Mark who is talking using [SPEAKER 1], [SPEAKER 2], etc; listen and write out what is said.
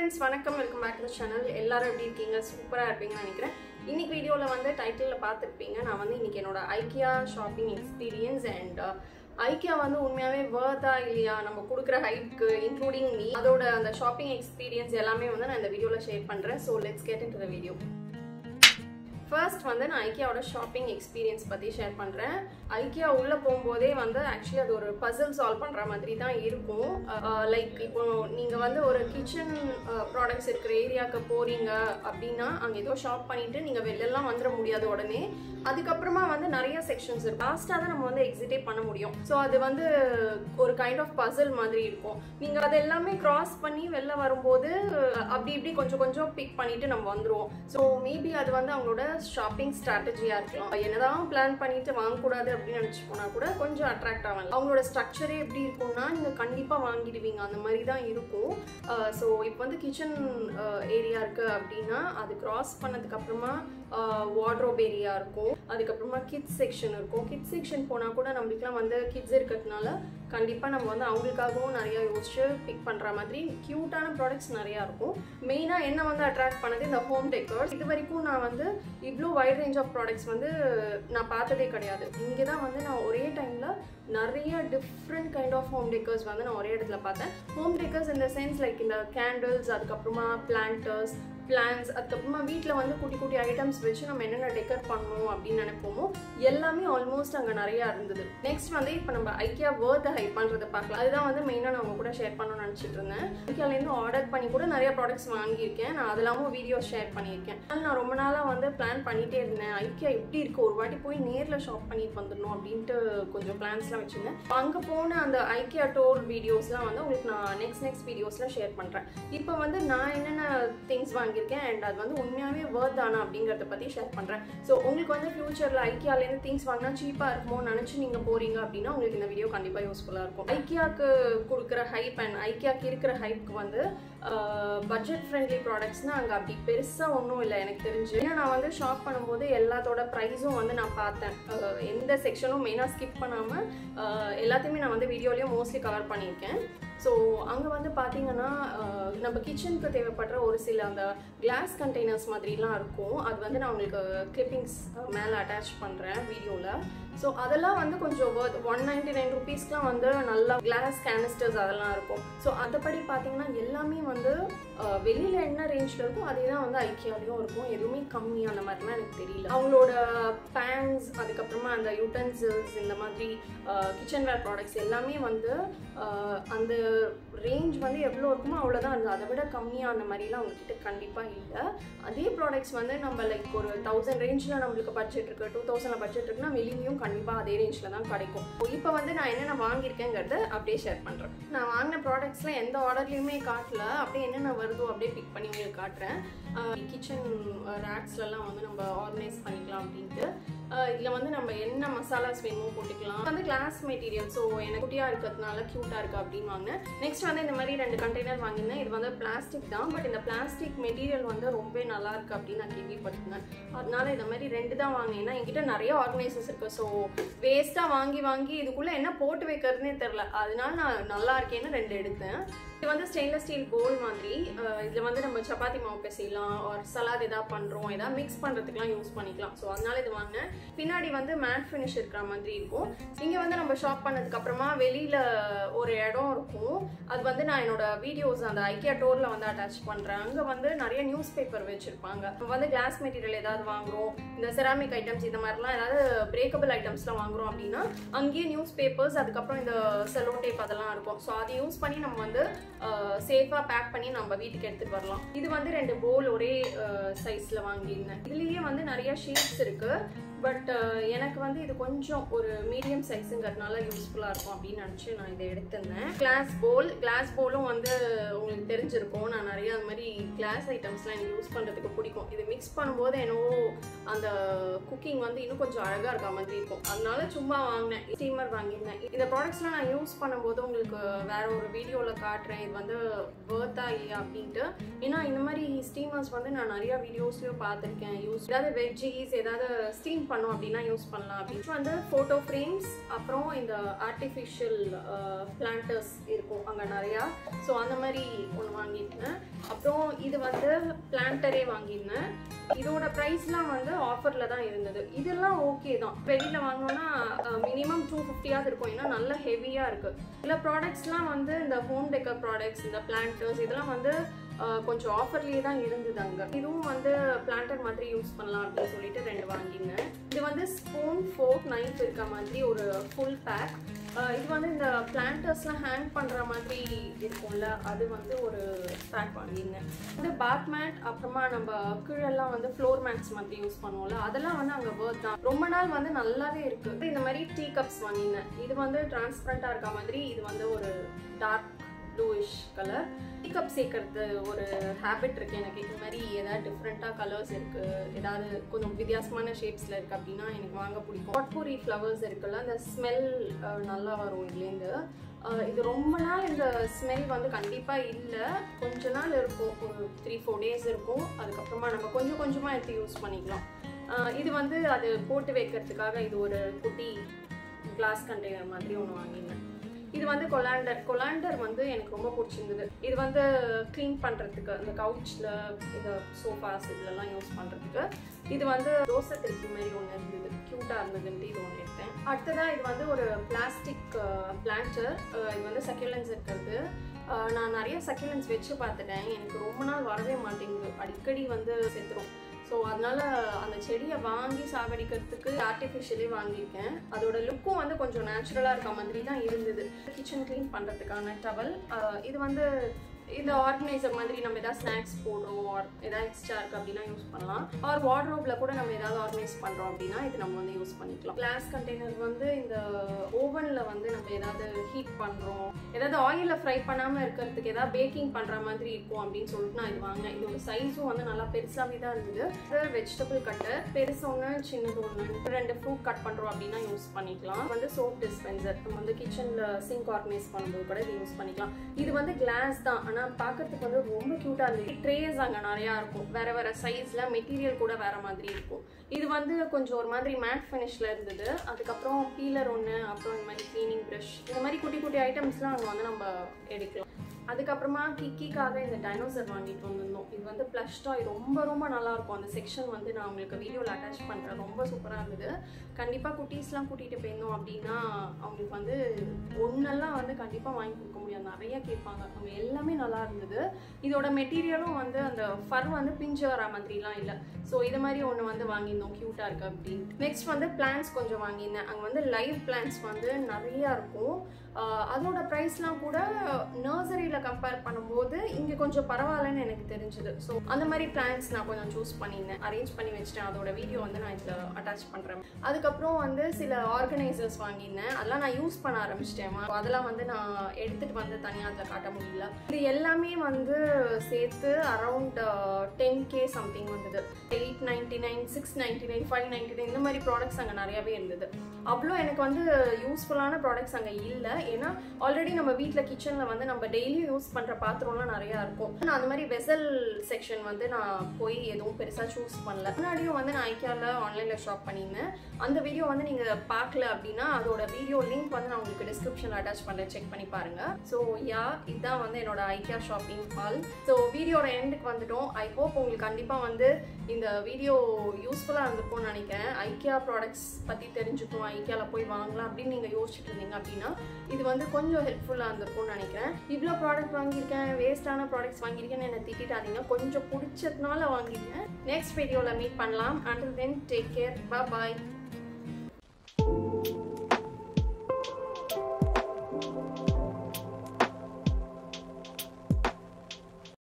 [SPEAKER 1] friends வணக்கம் welcome back to channel எல்லாரும் எப்படி இருக்கீங்க சூப்பராக இருப்பீங்கன்னு நினைக்கிறேன் இன்னைக்கு வீடியோவில் வந்து டைட்டிலில் பார்த்துருப்பீங்க நான் வந்து இன்னைக்கு என்னோட IKEA shopping experience and IKEA வந்து உண்மையாகவே வேர்தா இல்லையா நம்ம கொடுக்குற ஹைட்க்கு இன்க்ளூடிங் மீ அதோட அந்த ஷாப்பிங் எக்ஸ்பீரியன்ஸ் எல்லாமே வந்து நான் இந்த வீடியோவில் ஷேர் பண்ணுறேன் so let's get into the video first வந்து நான் ஐக்கியாவோட ஷாப்பிங் எக்ஸ்பீரியன்ஸ் பற்றி ஷேர் பண்ணுறேன் ஐக்கியா உள்ளே போகும்போதே வந்து ஆக்சுவலி அது ஒரு பசில் சால்வ் பண்ணுற மாதிரி தான் இருக்கும் லைக் இப்போ நீங்கள் வந்து ஒரு கிச்சன் ப்ராடக்ட்ஸ் இருக்கிற ஏரியாவுக்கு போகிறீங்க அப்படின்னா அங்கே ஏதோ ஷாப் பண்ணிவிட்டு நீங்கள் வெளிலலாம் வந்துட முடியாது உடனே அதுக்கப்புறமா வந்து நிறைய செக்ஷன்ஸ் இருக்கும் லாஸ்ட்டாக தான் நம்ம வந்து எக்ஸிட்டே பண்ண முடியும் ஸோ அது வந்து ஒரு கைண்ட் ஆஃப் பசில் மாதிரி இருக்கும் நீங்கள் அது எல்லாமே கிராஸ் பண்ணி வெளில வரும்போது அப்படி இப்படி கொஞ்சம் கொஞ்சம் பிக் பண்ணிட்டு நம்ம வந்துருவோம் ஸோ மேபி அது வந்து அவங்களோட ஷாப்பிங் ஸ்ட்ராட்டஜியாக இருக்கலாம் என்னதான் பிளான் பண்ணிட்டு வாங்கக்கூடாது அப்படின்னு நினச்சி போனால் கூட கொஞ்சம் அட்ராக்ட் ஆகலாம் அவங்களோட ஸ்ட்ரக்சரே எப்படி இருக்கும்னா நீங்கள் கண்டிப்பாக வாங்கிடுவீங்க அந்த மாதிரி தான் இருக்கும் ஸோ இப்போ வந்து கிச்சன் ஏரியா இருக்குது அப்படின்னா அது கிராஸ் பண்ணதுக்கு அப்புறமா வார்ட்ரோப் ஏரியா இருக்கும் அதுக்கப்புறமா கிட்ஸ் செக்ஷன் இருக்கும் கிட்ஸ் செக்ஷன் போனால் கூட நம்மளுக்குலாம் வந்து கிட்ஸ் இருக்கிறதுனால கண்டிப்பாக நம்ம வந்து அவங்களுக்காகவும் நிறையா யோசிச்சு பிக் பண்ணுற மாதிரி க்யூட்டான ப்ராடக்ட்ஸ் நிறையா இருக்கும் மெயினாக என்ன வந்து அட்ராக்ட் பண்ணது இந்த ஹோம் டெக்கர்ஸ் இது வரைக்கும் நான் வந்து இவ்வளோ வைட் ரேஞ்ச் ஆஃப் ப்ராடக்ட்ஸ் வந்து நான் பார்த்ததே கிடையாது இங்கே தான் வந்து நான் ஒரே டைமில் நிறைய different kind of home decors வந்து நான் ஒரே இடத்துல பார்த்தேன் ஹோம் டெக்கர்ஸ் இந்த சென்ஸ் லைக் இந்த கேண்டில்ஸ் அதுக்கப்புறமா பிளான்டர்ஸ் பிளான்ஸ் அதுக்கப்புறமா வீட்டில் வந்து குட்டி குட்டி ஐட்டம்ஸ் வச்சு நம்ம என்னென்ன டெக்கர் பண்ணணும் அப்படின்னு நினைப்போமோ எல்லாமே ஆல்மோஸ்ட் அங்கே நிறையா இருந்தது நெக்ஸ்ட் வந்து இப்போ நம்ம ஐக்கியா வேர்த்தை ஹைப் பண்ணுறதை பார்க்கலாம் அதுதான் வந்து மெயினாக நான் உங்க கூட ஷேர் பண்ணணும்னு நினச்சிட்டு இருந்தேன் ஐக்கியாலேருந்து ஆர்டர் பண்ணி கூட நிறைய ப்ராடக்ட்ஸ் வாங்கியிருக்கேன் நான் அதெல்லாமும் வீடியோ ஷேர் பண்ணியிருக்கேன் அதனால் நான் ரொம்ப நாளாக வந்து பிளான் பண்ணிகிட்டே இருந்தேன் ஐக்கியா எப்படி இருக்குது ஒரு வாட்டி போய் நேரில் ஷாப் பண்ணிட்டு வந்துடணும் அப்படின்ட்டு கொஞ்சம் பிளான்ஸ்லாம் வச்சுருந்தேன் அங்கே போன அந்த ஐக்கியா டோர் வீடியோஸ்லாம் வந்து உங்களுக்கு நான் நெக்ஸ்ட் நெக்ஸ்ட் வீடியோஸில் ஷேர் பண்ணுறேன் இப்போ வந்து நான் என்னென்ன திங்ஸ் வாங்கி வாங்கியிருக்கேன் அண்ட் அது வந்து உண்மையாகவே வேர்த் தானா அப்படிங்கிறத பற்றி ஷேர் பண்ணுறேன் ஸோ உங்களுக்கு வந்து ஃபியூச்சரில் ஐக்கியாலேருந்து திங்ஸ் வாங்கினா சீப்பாக இருக்குமோ நினச்சி நீங்கள் போகிறீங்க அப்படின்னா உங்களுக்கு இந்த வீடியோ கண்டிப்பாக யூஸ்ஃபுல்லாக இருக்கும் ஐக்கியாவுக்கு கொடுக்குற ஹைப் அண்ட் ஐக்கியாவுக்கு இருக்கிற ஹைப்க்கு வந்து பட்ஜெட் ஃப்ரெண்ட்லி ப்ராடக்ட்ஸ்னால் அங்கே அப்படி பெருசாக ஒன்றும் இல்லை எனக்கு தெரிஞ்சு ஏன்னா நான் வந்து ஷாப் பண்ணும்போது எல்லாத்தோட ப்ரைஸும் வந்து நான் பார்த்தேன் எந்த செக்ஷனும் மெயினாக ஸ்கிப் பண்ணாமல் எல்லாத்தையுமே நான் வந்து வீடியோலேயும் மோஸ்ட்லி கவர் பண்ணியிருக்கேன் ஸோ அங்கே வந்து பார்த்தீங்கன்னா நம்ம கிச்சனுக்கு தேவைப்படுற ஒரு சில அந்த கிளாஸ் கண்டெய்னர்ஸ் மாதிரிலாம் இருக்கும் அது வந்து நான் உங்களுக்கு கிளிப்பிங்ஸ் மேலே அட்டாச் பண்ணுறேன் வீடியோவில் ஸோ அதெல்லாம் வந்து கொஞ்சம் ஒர்த் ஒன் நைன்டி நைன் ருபீஸ்க்குலாம் வந்து நல்லா கிளாஸ் கேனிஸ்டர்ஸ் அதெல்லாம் இருக்கும் ஸோ அதைப்படி பார்த்தீங்கன்னா எல்லாமே வந்து வெளியில் என்ன ரேஞ்சில் இருக்கும் அதே தான் வந்து ஐக்கியாலையும் இருக்கும் எதுவுமே கம்மி அந்த மாதிரிலாம் எனக்கு தெரியல அவங்களோட பேன்ஸ் அதுக்கப்புறமா அந்த யூட்டன்சில்ஸ் இந்த மாதிரி கிச்சன் வேர் ப்ராடக்ட்ஸ் எல்லாமே வந்து அந்த ரேஞ்ச் வந்து எவ்வளோ இருக்குமோ அவ்வளோதான் இருந்தது அதை விட கம்மியாக அந்த மாதிரிலாம் அவங்கக்கிட்ட கண்டிப்பாக இல்லை அதே ப்ராடக்ட்ஸ் வந்து நம்ம லைக் ஒரு தௌசண்ட் ரேஞ்சில் நம்மளுக்கு பட்ஜெட் இருக்குது டூ தௌசண்டில் பட்ஜெட் இருக்குன்னா வெளியும் கண்டிப்பாக அதே ரேஞ்சில் தான் கிடைக்கும் இப்போ வந்து நான் என்னென்ன வாங்கியிருக்கேங்கிறத அப்படியே ஷேர் பண்ணுறேன் நான் வாங்கின ப்ராடக்ட்ஸ்லாம் எந்த ஆர்டர்லையுமே காட்டல அப்படியே என்னென்ன வருதோ அப்படியே பிக் பண்ணி உங்களுக்கு காட்டுறேன் கிச்சன் ரேக்ஸ்லலாம் வந்து நம்ம ஆர்கனைஸ் பண்ணிக்கலாம் அப்படின்ட்டு இதில் வந்து நம்ம என்ன மசாலாஸ் வேணுமோ போட்டுக்கலாம் வந்து கிளாஸ் மெட்டீரியல் ஸோ எனக்கு குட்டியாக இருக்கிறதுனால க்யூட்டாக இருக்குது அப்படின்னு வாங்கினேன் நெக்ஸ்ட் வந்து இந்த மாதிரி ரெண்டு கண்டெய்னர் வாங்கியிருந்தேன் இது வந்து பிளாஸ்டிக் தான் பட் இந்த பிளாஸ்டிக் மெட்டீரியல் வந்து ரொம்ப நல்லா இருக்குது அப்படின்னு நான் கேள்விப்பட்டிருந்தேன் அதனால இந்த மாதிரி ரெண்டு தான் வாங்கினேன் என்கிட்ட நிறைய ஆர்கனைசர்ஸ் இருக்குது ஸோ வேஸ்ட்டாக வாங்கி வாங்கி இதுக்குள்ளே என்ன போட்டு வைக்கிறதுனே தெரில அதனால நான் நல்லா இருக்கேன்னு ரெண்டு எடுத்தேன் இது வந்து ஸ்டெயின்லெஸ் ஸ்டீல் போல் மாதிரி இதில் வந்து நம்ம சப்பாத்தி மாவு பிசையலாம் ஒரு சலாத் எதாவது பண்ணுறோம் எதாவது மிக்ஸ் பண்ணுறதுக்குலாம் யூஸ் பண்ணிக்கலாம் ஸோ அதனால இது வாங்கினேன் பின்னாடி வந்து மேட் ஃபினிஷ் இருக்கிற மாதிரி இருக்கும் இங்கே வந்து நம்ம ஷாப் பண்ணதுக்கப்புறமா வெளியில் ஒரு இடம் இருக்கும் அது வந்து நான் என்னோட வீடியோஸ் அந்த ஐக்கியா டோரில் வந்து அட்டாச் பண்ணுறேன் அங்கே வந்து நிறைய நியூஸ் பேப்பர் வச்சுருப்பாங்க நம்ம வந்து கிளாஸ் மெட்டீரியல் ஏதாவது வாங்குகிறோம் இந்த செராமிக் ஐட்டம்ஸ் இந்த மாதிரிலாம் ஏதாவது பிரேக்கபிள் ஐட்டம்ஸ்லாம் வாங்குகிறோம் அப்படின்னா அங்கேயே நியூஸ் பேப்பர்ஸ் அதுக்கப்புறம் இந்த செலோ டேப் அதெல்லாம் இருக்கும் ஸோ அதை யூஸ் பண்ணி நம்ம வந்து சேஃபாக பேக் பண்ணி நம்ம வீட்டுக்கு எடுத்துகிட்டு வரலாம் இது வந்து ரெண்டு போல் ஒரே சைஸில் வாங்கியிருந்தேன் இதுலேயே வந்து நிறைய ஷேப்ஸ் இருக்குது பட் எனக்கு வந்து இது கொஞ்சம் ஒரு மீடியம் சைஸுங்கிறதுனால யூஸ்ஃபுல்லாக இருக்கும் அப்படின்னு நினச்சி நான் இதை எடுத்திருந்தேன் கிளாஸ் போல் கிளாஸ் போலும் வந்து உங்களுக்கு தெரிஞ்சிருக்கும் நான் நிறைய அந்த மாதிரி கிளாஸ் ஐட்டம்ஸ்லாம் எனக்கு யூஸ் பண்ணுறதுக்கு பிடிக்கும் இது மிக்ஸ் பண்ணும்போது என்னவோ அந்த குக்கிங் வந்து இன்னும் கொஞ்சம் அழகாக இருக்க மாதிரி இருக்கும் அதனால சும்மா வாங்கினேன் ஸ்டீமர் வாங்கியிருந்தேன் இந்த ப்ராடக்ட்ஸ்லாம் நான் யூஸ் பண்ணும்போது உங்களுக்கு வேற ஒரு வீடியோவில் காட்டுறேன் இது வந்து வேர்த்தா இல்லையா அப்படின்ட்டு ஏன்னா இந்த மாதிரி ஸ்டீமர்ஸ் வந்து நான் நிறையா வீடியோஸ்லையும் பார்த்துருக்கேன் யூஸ் ஏதாவது வெஜ்ஜீஸ் ஏதாவது ஸ்டீம் பண்ணோம் அப்படின்னா யூஸ் பண்ணலாம் அப்படின்னு வந்து ஃபோட்டோ ஃப்ரேம்ஸ் அப்புறம் இந்த ஆர்டிஃபிஷியல் பிளான்டர்ஸ் இருக்கும் அங்கே நிறையா ஸோ அந்த மாதிரி ஒன்று வாங்கியிருக்கேன் அப்புறம் அப்புறம் இது வந்து பிளான்டரே வாங்கியிருந்தேன் இதோட ப்ரைஸ்லாம் வந்து ஆஃபரில் தான் இருந்தது இதெல்லாம் ஓகே தான் வெளியில் வாங்கினோன்னா மினிமம் டூ ஃபிஃப்டியாவது இருக்கும் ஏன்னா நல்ல ஹெவியாக இருக்குது சில ப்ராடக்ட்ஸ்லாம் வந்து இந்த ஹோம் டெக்கர் ப்ராடக்ட்ஸ் இந்த பிளான்டர்ஸ் இதெல்லாம் வந்து அஹ், கொஞ்சம் ஆஃபர்லேயே தான் இருந்தது அங்கே இதுவும் வந்து பிளான்டர் மாதிரி யூஸ் பண்ணலாம் அப்படின்னு சொல்லிட்டு ரெண்டு வாங்கினேன் இது வந்து ஸ்பூன் ஃபோர்க் நைஃப் இருக்க மாதிரி ஒரு ஃபுல் பேக் இது வந்து இந்த பிளான்டர்ஸ்லாம் ஹேங் பண்ணுற மாதிரி இருக்கும்ல அது வந்து ஒரு பேக் வாங்கியிருந்தேன் வந்து பேக் மேட் அப்புறமா நம்ம கீழெல்லாம் வந்து ஃப்ளோர் மேட்ஸ் மாதிரி யூஸ் பண்ணுவோம்ல அதெல்லாம் வந்து அங்கே ஒர்த் தான் ரொம்ப நாள் வந்து நல்லாவே இருக்கு இந்த மாதிரி டீ கப்ஸ் வாங்கினேன் இது வந்து டிரான்ஸ்பரண்ட்டாக இருக்க மாதிரி இது வந்து ஒரு dark bluish colour tea cup சேர்க்கறது ஒரு ஹேபிட் இருக்கு எனக்கு இது மாதிரி ஏதாவது டிஃப்ரெண்ட்டாக கலர்ஸ் இருக்கு ஏதாவது கொஞ்சம் வித்தியாசமான ஷேப்ஸில் இருக்கு அப்படின்னா எனக்கு வாங்க பிடிக்கும் பாட்பூரி ஃப்ளவர்ஸ் இருக்குல்ல அந்த ஸ்மெல் நல்லா வரும் இதுலேருந்து அஹ் இது ரொம்ப நாள் இந்த ஸ்மெல் வந்து கண்டிப்பாக இல்லை கொஞ்ச நாள் இருக்கும் ஒரு த்ரீ ஃபோர் டேஸ் இருக்கும் அதுக்கப்புறமா நம்ம கொஞ்சம் கொஞ்சமாக எடுத்து யூஸ் பண்ணிக்கலாம் அஹ் இது வந்து அது போட்டு வைக்கிறதுக்காக இது ஒரு குட்டி கிளாஸ் கண்டெய்னர் மாதிரி ஒன்று வாங்கினேன் இது வந்து கொலாண்டர் கொலாண்டர் வந்து எனக்கு ரொம்ப பிடிச்சிருந்தது இது வந்து க்ளீன் பண்ணுறதுக்கு இந்த கவுச்சில் இந்த சோஃபாஸ் இதுலலாம் யூஸ் பண்ணுறதுக்கு இது வந்து தோசை திருப்பி மாதிரி ஒன்று இருந்தது க்யூட்டாக இருந்ததுன்ட்டு இது ஒன்று எடுத்தேன் அடுத்ததாக இது வந்து ஒரு பிளாஸ்டிக் பிளான்டர் இது வந்து சக்யூலன்ஸ் இருக்கிறது அஹ் நான் நிறைய சக்யூலன்ஸ் வச்சு பார்த்துட்டேன் எனக்கு ரொம்ப நாள் வரவே மாட்டேங்குது அடிக்கடி வந்து செத்துரும் ஸோ அதனால அந்த செடியை வாங்கி சாகடிக்கிறதுக்கு ஆர்டிஃபிஷியலே வாங்கியிருக்கேன் அதோட லுக்கும் வந்து கொஞ்சம் நேச்சுரலாக இருக்க மாதிரி தான் இருந்தது கிச்சன் க்ளீன் பண்ணுறதுக்கான டவல் இது வந்து இந்த ஆர்கனைசர் மாதிரி நம்ம ஏதாவது ஸ்நாக்ஸ் போடுறோம் ஆர் ஏதாவது எக்ஸ்ட்ரா இருக்குது அப்படின்னா யூஸ் பண்ணலாம் ஆர் வார்ட்ரோப்பில் கூட நம்ம ஏதாவது ஆர்கனைஸ் பண்ணுறோம் அப்படின்னா இது நம்ம வந்து யூஸ் பண்ணிக்கலாம் கிளாஸ் கண்டெய்னர் வந்து இந்த ஓவனில் வந்து நம்ம ஏதாவது ஹீட் பண்ணுறோம் ஏதாவது ஆயிலில் ஃப்ரை பண்ணாமல் இருக்கிறதுக்கு ஏதாவது பேக்கிங் பண்ணுற மாதிரி இருக்கும் அப்படின்னு சொல்லிட்டு நான் இது வாங்கினேன் இதோட சைஸும் வந்து நல்லா பெருசாகவே தான் இருந்தது இது வெஜிடபிள் கட்டர் பெருசு ஒன்று சின்னது ஒன்று ரெண்டு ஃப்ரூட் கட் பண்ணுறோம் அப்படின்னா யூஸ் பண்ணிக்கலாம் வந்து சோப் டிஸ்பென்சர் நம்ம வந்து கிச்சனில் சிங்க் ஆர்கனைஸ் பண்ணும்போது கூட இது யூஸ் பண்ணிக்கலாம் இது வந்து கிளாஸ் தான் ஆனால் பார்க்கறதுக்கு வந்து ரொம்ப க்யூட்டாக இருந்தது ட்ரேஸ் அங்கே நிறையா இருக்கும் வேற வேற சைஸில் மெட்டீரியல் கூட வேற மாதிரி இருக்கும் இது வந்து கொஞ்சம் ஒரு மாதிரி மேட் ஃபினிஷில் இருந்தது அதுக்கப்புறம் பீலர் ஒன்று அப்புறம் இந்த மாதிரி க்ளீனிங் ப்ரஷ் இந்த மாதிரி குட்டி குட்டி ஐட்டம்ஸ்லாம் அங்கே வந்து நம்ம எடுக்கலாம் அதுக்கப்புறமா கிக்கிக்காக இந்த டைனோசர் வாங்கிட்டு வந்திருந்தோம் இது வந்து ப்ளஷ் டாய் ரொம்ப ரொம்ப நல்லா இருக்கும் அந்த செக்ஷன் வந்து நான் உங்களுக்கு வீடியோவில் அட்டாச் பண்ணுறேன் ரொம்ப சூப்பராக இருந்தது கண்டிப்பாக குட்டீஸ்லாம் கூட்டிகிட்டு போயிருந்தோம் அப்படின்னா அவங்களுக்கு வந்து ஒன்றெல்லாம் வந்து கண்டிப்பாக வாங்கி கொடுக்க முடியாது நிறைய கேட்பாங்க அவங்க எல்லாமே நல்லா இருந்தது இதோட மெட்டீரியலும் வந்து அந்த ஃபர் வந்து பிஞ்சு வர மாதிரிலாம் இல்லை ஸோ இது மாதிரி ஒன்று வந்து வாங்கியிருந்தோம் க்யூட்டாக இருக்குது அப்படின்ட்டு நெக்ஸ்ட் வந்து பிளான்ஸ் கொஞ்சம் வாங்கியிருந்தேன் அங்கே வந்து லைவ் பிளான்ஸ் வந்து நிறையா இருக்கும் ஆஹ் அதோட ப்ரைஸ்லாம் கூட நர்சரியில் கம்பேர் பண்ணும்போது இங்கே கொஞ்சம் பரவாயில்லன்னு எனக்கு தெரிஞ்சுது ஸோ அந்த மாதிரி பிளான்ஸ் நான் கொஞ்சம் சூஸ் பண்ணியிருந்தேன் அரேஞ்ச் பண்ணி வச்சுட்டேன் அதோட வீடியோ வந்து நான் இதில் அட்டாச் பண்ணுறேன் அதுக்கப்புறம் வந்து சில ஆர்கனைசர்ஸ் வாங்கியிருந்தேன் அதெல்லாம் நான் யூஸ் பண்ண ஆரம்பிச்சிட்டேன் அதெல்லாம் வந்து நான் எடுத்துகிட்டு வந்து தனியாக அதில் காட்ட முடியல இது எல்லாமே வந்து சேர்த்து அரவுண்ட் டென் கே சம்திங் வந்தது eight ninety nine six ninety nine five ninety nine இந்த மாதிரி ப்ராடக்ட்ஸ் அங்கே நிறையாவே இருந்தது அவ்வளோ எனக்கு வந்து யூஸ்ஃபுல்லான ப்ராடக்ட்ஸ் அங்கே இல்லை ஏன்னா ஆல்ரெடி நம்ம வீட்டில் கிச்சனில் வந்து நம்ம டெய்லியும் யூஸ் பண்ணுற பாத்திரம்லாம் நிறையா இருக்கும் நான் அந்த மாதிரி வெசல் செக்ஷன் வந்து நான் போய் எதுவும் பெருசாக சூஸ் பண்ணல முன்னாடியும் வந்து நான் ஐக்கியாவில் ஆன்லைனில் ஷாப் பண்ணியிருந்தேன் அந்த வீடியோ வந்து நீங்கள் பார்க்கல அப்படின்னா அதோட வீடியோ லிங்க் வந்து நான் உங்களுக்கு டிஸ்கிரிப்ஷனில் அட்டாச் பண்ணுறேன் செக் பண்ணி பாருங்கள் ஸோ யா இதுதான் வந்து என்னோட ஐக்கியா ஷாப்பிங் ஹால் ஸோ வீடியோட எண்டுக்கு வந்துட்டோம் ஐ ஹோப் உங்களுக்கு கண்டிப்பாக வந்து இந்த வீடியோ யூஸ்ஃபுல்லாக இருந்திருக்கும்னு நினைக்கிறேன் ஐக்கியா ப்ராடக்ட்ஸ் பற்றி தெரிஞ்சுக்கணும் ஐக்கியாவில் போய் வாங்கலாம் அப்படின்னு நீங்கள் யோசிச்சுட்டு இருந்தீங்க அப்படின்னா இது வந்து கொஞ்சம் ஹெல்ப்ஃபுல்லாக இருந்திருக்கும்னு நினைக்கிறேன் இவ்வளோ ப்ராடக்ட் வாங்கியிருக்கேன் வேஸ்ட்டான ப்ராடக்ட்ஸ் வாங்கியிருக்கேன்னு என்னை திட்டாதீங்க கொஞ்சம் பிடிச்சதுனால வாங்கியிருக்கேன் நெக்ஸ்ட் வீடியோவில் மீட் பண்ணலாம் அண்டில் தென் டேக் கேர் பாய்